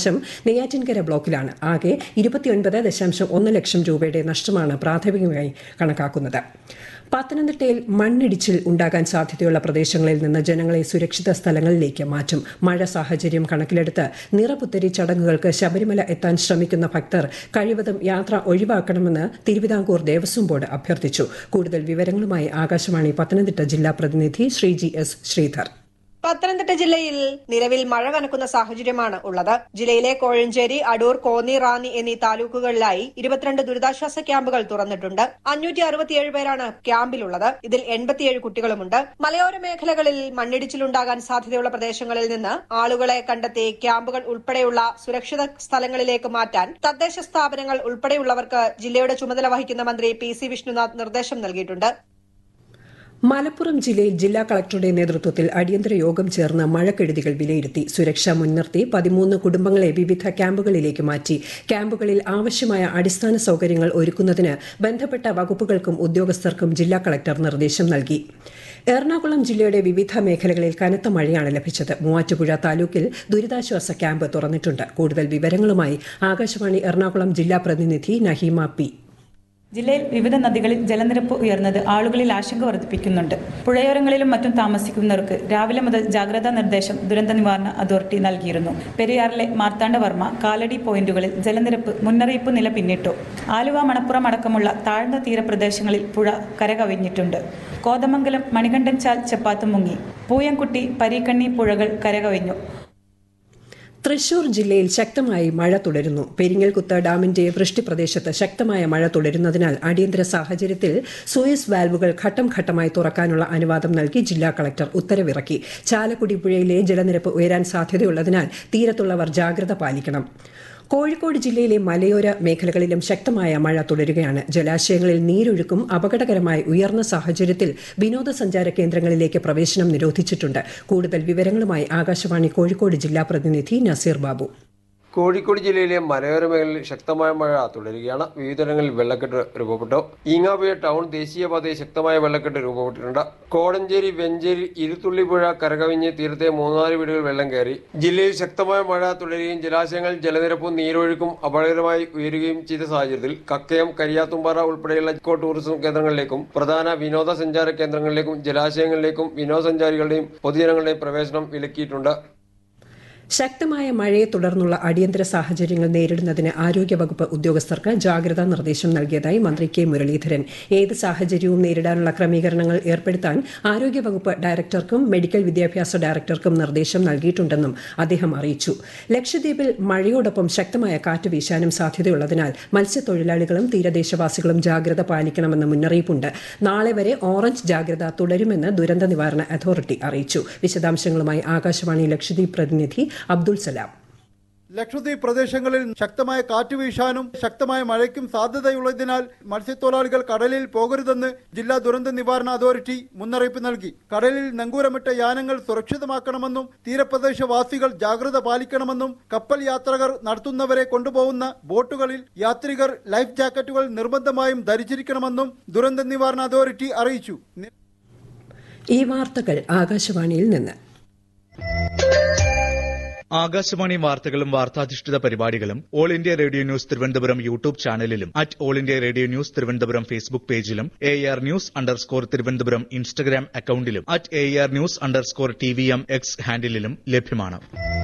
നാശം നെയ്യാറ്റിൻകര ബ്ലോക്കിലാണ് ആകെ ഇരുപത്തിയൊൻപത് ദശാംശം ഒന്ന് ലക്ഷം രൂപയുടെ നഷ്ടമാണ് പ്രാഥമികമായി കണക്കാക്കുന്നത് പത്തനംതിട്ടയിൽ മണ്ണിടിച്ചിൽ ഉണ്ടാകാൻ സാധ്യതയുള്ള പ്രദേശങ്ങളിൽ നിന്ന് ജനങ്ങളെ സുരക്ഷിത സ്ഥലങ്ങളിലേക്ക് മാറ്റും മഴ സാഹചര്യം കണക്കിലെടുത്ത് നിറപുത്തരി ചടങ്ങുകൾക്ക് ശബരിമല എത്താൻ ശ്രമിക്കുന്ന ഭക്തർ കഴിവതും യാത്ര ഒഴിവാക്കണമെന്ന് തിരുവിതാംകൂർ ദേവസ്വം ബോർഡ് അഭ്യർത്ഥിച്ചു കൂടുതൽ വിവരങ്ങളുമായി ആകാശവാണി പത്തനംതിട്ട ജില്ലാ പ്രതിനിധി ശ്രീജി എസ് ശ്രീധർ പത്തനംതിട്ട ജില്ലയിൽ നിലവിൽ മഴ കനക്കുന്ന സാഹചര്യമാണ് ഉള്ളത് ജില്ലയിലെ കോഴഞ്ചേരി അടൂർ കോന്നി റാന്നി എന്നീ താലൂക്കുകളിലായി ഇരുപത്തിരണ്ട് ദുരിതാശ്വാസ ക്യാമ്പുകൾ തുറന്നിട്ടുണ്ട് അഞ്ഞൂറ്റി അറുപത്തിയേഴ് പേരാണ് ക്യാമ്പിലുള്ളത് ഇതിൽ എൺപത്തിയേഴ് കുട്ടികളുമുണ്ട് മലയോര മേഖലകളിൽ മണ്ണിടിച്ചിലുണ്ടാകാൻ സാധ്യതയുള്ള പ്രദേശങ്ങളിൽ നിന്ന് ആളുകളെ കണ്ടെത്തി ക്യാമ്പുകൾ ഉൾപ്പെടെയുള്ള സുരക്ഷിത സ്ഥലങ്ങളിലേക്ക് മാറ്റാൻ തദ്ദേശ സ്ഥാപനങ്ങൾ ഉൾപ്പെടെയുള്ളവർക്ക് ജില്ലയുടെ ചുമതല വഹിക്കുന്ന മന്ത്രി പി സി വിഷ്ണുനാഥ് നിർദ്ദേശം നൽകിയിട്ടുണ്ട് മലപ്പുറം ജില്ലയിൽ ജില്ലാ കളക്ടറുടെ നേതൃത്വത്തിൽ അടിയന്തര യോഗം ചേർന്ന് മഴക്കെടുതികൾ വിലയിരുത്തി സുരക്ഷ മുൻനിർത്തി പതിമൂന്ന് കുടുംബങ്ങളെ വിവിധ ക്യാമ്പുകളിലേക്ക് മാറ്റി ക്യാമ്പുകളിൽ ആവശ്യമായ അടിസ്ഥാന സൌകര്യങ്ങൾ ഒരുക്കുന്നതിന് ബന്ധപ്പെട്ട വകുപ്പുകൾക്കും ഉദ്യോഗസ്ഥർക്കും ജില്ലാ കളക്ടർ നിർദ്ദേശം നൽകി എറണാകുളം ജില്ലയുടെ വിവിധ മേഖലകളിൽ കനത്ത മഴയാണ് ലഭിച്ചത് മൂവാറ്റുപുഴ താലൂക്കിൽ ദുരിതാശ്വാസ ക്യാമ്പ് തുറന്നിട്ടുണ്ട് കൂടുതൽ വിവരങ്ങളുമായി ആകാശവാണി എറണാകുളം ജില്ലാ പ്രതിനിധി നഹീമ പി ജില്ലയിൽ വിവിധ നദികളിൽ ജലനിരപ്പ് ഉയർന്നത് ആളുകളിൽ ആശങ്ക വർദ്ധിപ്പിക്കുന്നുണ്ട് പുഴയോരങ്ങളിലും മറ്റും താമസിക്കുന്നവർക്ക് രാവിലെ മുതൽ ജാഗ്രതാ നിർദ്ദേശം ദുരന്ത നിവാരണ അതോറിറ്റി നൽകിയിരുന്നു പെരിയാറിലെ മാർത്താണ്ഡവർമ്മ കാലടി പോയിന്റുകളിൽ ജലനിരപ്പ് മുന്നറിയിപ്പ് നില പിന്നിട്ടു ആലുവ മണപ്പുറം അടക്കമുള്ള താഴ്ന്ന തീരപ്രദേശങ്ങളിൽ പുഴ കരകവിഞ്ഞിട്ടുണ്ട് കോതമംഗലം മണികണ്ഠൻ ചാൽ ചെപ്പാത്ത് മുങ്ങി പൂയംകുട്ടി പരീക്കണ്ണി പുഴകൾ കരകവിഞ്ഞു തൃശൂർ ജില്ലയിൽ ശക്തമായി മഴ തുടരുന്നു പെരിങ്ങൽകുത്ത് ഡാമിന്റെ വൃഷ്ടിപ്രദേശത്ത് ശക്തമായ മഴ തുടരുന്നതിനാൽ അടിയന്തര സാഹചര്യത്തിൽ സൂയസ് വാൽവുകൾ ഘട്ടം ഘട്ടമായി തുറക്കാനുള്ള അനുവാദം നൽകി ജില്ലാ കളക്ടർ ഉത്തരവിറക്കി ചാലക്കുടി പുഴയിലെ ജലനിരപ്പ് ഉയരാൻ സാധ്യതയുള്ളതിനാൽ തീരത്തുള്ളവർ ജാഗ്രത പാലിക്കണം കോഴിക്കോട് ജില്ലയിലെ മലയോര മേഖലകളിലും ശക്തമായ മഴ തുടരുകയാണ് ജലാശയങ്ങളിൽ നീരൊഴുക്കും അപകടകരമായി ഉയർന്ന സാഹചര്യത്തിൽ വിനോദസഞ്ചാര കേന്ദ്രങ്ങളിലേക്ക് പ്രവേശനം നിരോധിച്ചിട്ടുണ്ട് കൂടുതൽ വിവരങ്ങളുമായി ആകാശവാണി കോഴിക്കോട് ജില്ലാ പ്രതിനിധി നസീർ ബാബു കോഴിക്കോട് ജില്ലയിലെ മലയോര മേഖലയിൽ ശക്തമായ മഴ തുടരുകയാണ് വിവിധയിടങ്ങളിൽ വെള്ളക്കെട്ട് രൂപപ്പെട്ടു ഈങ്ങാപുഴ ടൗൺ ദേശീയപാതയിൽ ശക്തമായ വെള്ളക്കെട്ട് രൂപപ്പെട്ടിട്ടുണ്ട് കോടഞ്ചേരി വെഞ്ചേരി ഇരുത്തുള്ളിപ്പുഴ കരകവിഞ്ഞ് തീരത്തെ മൂന്നാല് വീടുകൾ വെള്ളം കയറി ജില്ലയിൽ ശക്തമായ മഴ തുടരുകയും ജലാശയങ്ങൾ ജലനിരപ്പും നീരൊഴുക്കും അപകടകരമായി ഉയരുകയും ചെയ്ത സാഹചര്യത്തിൽ കക്കയം കരിയാത്തുംപാറ ഉൾപ്പെടെയുള്ള ഇക്കോ ടൂറിസം കേന്ദ്രങ്ങളിലേക്കും പ്രധാന വിനോദസഞ്ചാര കേന്ദ്രങ്ങളിലേക്കും ജലാശയങ്ങളിലേക്കും വിനോദസഞ്ചാരികളുടെയും പൊതുജനങ്ങളുടെയും പ്രവേശനം വിലക്കിയിട്ടുണ്ട് ശക്തമായ മഴയെ തുടർന്നുള്ള അടിയന്തര സാഹചര്യങ്ങൾ നേരിടുന്നതിന് ആരോഗ്യവകുപ്പ് ഉദ്യോഗസ്ഥർക്ക് ജാഗ്രതാ നിർദ്ദേശം നൽകിയതായി മന്ത്രി കെ മുരളീധരൻ ഏത് സാഹചര്യവും നേരിടാനുള്ള ക്രമീകരണങ്ങൾ ഏർപ്പെടുത്താൻ ആരോഗ്യവകുപ്പ് ഡയറക്ടർക്കും മെഡിക്കൽ വിദ്യാഭ്യാസ ഡയറക്ടർക്കും നിർദ്ദേശം നൽകിയിട്ടുണ്ടെന്നും അദ്ദേഹം അറിയിച്ചു ലക്ഷദ്വീപിൽ മഴയോടൊപ്പം ശക്തമായ കാറ്റ് വീശാനും സാധ്യതയുള്ളതിനാൽ മത്സ്യത്തൊഴിലാളികളും തീരദേശവാസികളും ജാഗ്രത പാലിക്കണമെന്ന് മുന്നറിയിപ്പുണ്ട് നാളെ വരെ ഓറഞ്ച് ജാഗ്രത തുടരുമെന്ന് ദുരന്ത നിവാരണ അതോറിറ്റി അറിയിച്ചു വിശദാംശങ്ങളുമായി ആകാശവാണി ലക്ഷദ്വീപ് പ്രതിനിധി അബ്ദുൾ സലാം ലക്ഷദ്വീപ് പ്രദേശങ്ങളിൽ ശക്തമായ കാറ്റ് വീശാനും ശക്തമായ മഴയ്ക്കും സാധ്യതയുള്ളതിനാൽ മത്സ്യത്തൊഴിലാളികൾ കടലിൽ പോകരുതെന്ന് ജില്ലാ ദുരന്ത നിവാരണ അതോറിറ്റി മുന്നറിയിപ്പ് നൽകി കടലിൽ നങ്കൂരമിട്ട യാനങ്ങൾ സുരക്ഷിതമാക്കണമെന്നും തീരപ്രദേശവാസികൾ ജാഗ്രത പാലിക്കണമെന്നും കപ്പൽ യാത്രകർ നടത്തുന്നവരെ കൊണ്ടുപോകുന്ന ബോട്ടുകളിൽ യാത്രികർ ലൈഫ് ജാക്കറ്റുകൾ നിർബന്ധമായും ധരിച്ചിരിക്കണമെന്നും ദുരന്ത നിവാരണ അതോറിറ്റി അറിയിച്ചു ഈ വാർത്തകൾ ആകാശവാണിയിൽ നിന്ന് ആകാശവാണി വാർത്തകളും വാർത്താധിഷ്ഠിത പരിപാടികളും All India Radio news Thiruvananthapuram YouTube ചാനലിലും at All India Radio news Thiruvananthapuram Facebook പേജിലും A R news underscore Thiruvananthapuram Instagram അക്കൌണ്ടിലും at A R news underscore T V M X ഹാൻഡിലും ലഭ്യമാണ്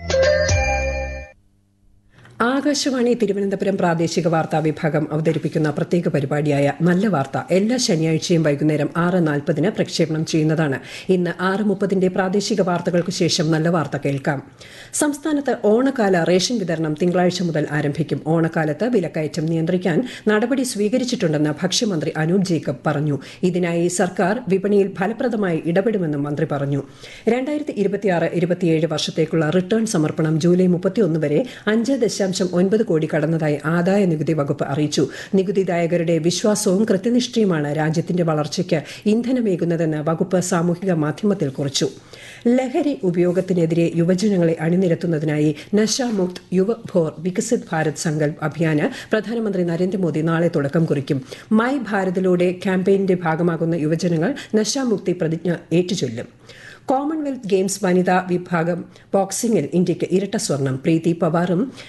ആകാശവാണി തിരുവനന്തപുരം പ്രാദേശിക വാർത്താ വിഭാഗം അവതരിപ്പിക്കുന്ന പ്രത്യേക പരിപാടിയായ നല്ല വാർത്ത എല്ലാ ശനിയാഴ്ചയും വൈകുന്നേരം ആറ് നാൽപ്പതിന് പ്രക്ഷേപണം ചെയ്യുന്നതാണ് ഇന്ന് ആറ് മുപ്പതിന്റെ പ്രാദേശിക വാർത്തകൾക്ക് ശേഷം നല്ല വാർത്ത കേൾക്കാം സംസ്ഥാനത്ത് ഓണക്കാല റേഷൻ വിതരണം തിങ്കളാഴ്ച മുതൽ ആരംഭിക്കും ഓണക്കാലത്ത് വിലക്കയറ്റം നിയന്ത്രിക്കാൻ നടപടി സ്വീകരിച്ചിട്ടുണ്ടെന്ന് ഭക്ഷ്യമന്ത്രി അനൂപ് ജേക്കബ് പറഞ്ഞു ഇതിനായി സർക്കാർ വിപണിയിൽ ഫലപ്രദമായി ഇടപെടുമെന്നും മന്ത്രി പറഞ്ഞു രണ്ടായിരത്തി ഇരുപത്തിയാറ് ഇരുപത്തിയേഴ് വർഷത്തേക്കുള്ള റിട്ടേൺ സമർപ്പണം ജൂലൈ മുപ്പത്തിയൊന്ന് വരെ അഞ്ച് ദശാംശം ഒൻപത് കോടി കടന്നതായി ആദായ നികുതി വകുപ്പ് അറിയിച്ചു നികുതിദായകരുടെ വിശ്വാസവും കൃത്യനിഷ്ഠയുമാണ് രാജ്യത്തിന്റെ വളർച്ചയ്ക്ക് ഇന്ധനമേകുന്നതെന്ന് വകുപ്പ് സാമൂഹിക മാധ്യമത്തിൽ കുറിച്ചു ലഹരി ഉപയോഗത്തിനെതിരെ യുവജനങ്ങളെ അണിനിരത്തുന്നതിനായി നശാമുക്ത് യുവഭോർ വികസിത് ഭാരത് സങ്കൽപ് അഭിയാന് പ്രധാനമന്ത്രി നരേന്ദ്രമോദി നാളെ തുടക്കം കുറിക്കും മൈ ഭാരതിലൂടെ ക്യാമ്പയിന്റെ ഭാഗമാകുന്ന യുവജനങ്ങൾ നശാമുക്തി പ്രതിജ്ഞ ഏറ്റുചൊല്ലും കോമൺവെൽത്ത് ഗെയിംസ് വനിതാ വിഭാഗം ബോക്സിംഗിൽ ഇന്ത്യയ്ക്ക് ഇരട്ട സ്വർണം പ്രീതി പവാറും